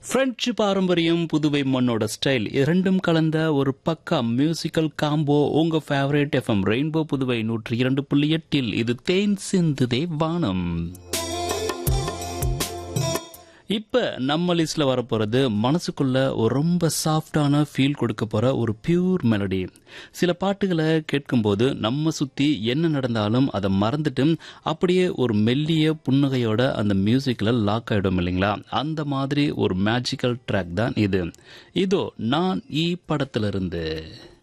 French பாரம்பரியம் புதுவை மண்ணோட style இரண்டும் கலந்த ஒரு பக்கா மியூசிக்கல் காம்போ உங்க ஃபேவரட் எஃப்எம் ரெயின்போ புதுவை நூற்றி இரண்டு புள்ளி எட்டில் இது தேன் சிந்துதே வானம் இப்ப நம்ம லிஸ்ட்ல வரப்போறது மனசுக்குள்ள ஒரு ரொம்ப சாஃப்டான ஃபீல் கொடுக்க போற ஒரு பியூர் மெலடி சில பாட்டுகளை கேட்கும்போது நம்ம சுத்தி என்ன நடந்தாலும் அதை மறந்துட்டு அப்படியே ஒரு மெல்லிய புன்னகையோட அந்த மியூசிக்ல லாக் ஆயிடும் இல்லைங்களா அந்த மாதிரி ஒரு மேஜிக்கல் ட்ராக் தான் இது இதோ நான் ஈ படத்துல இருந்து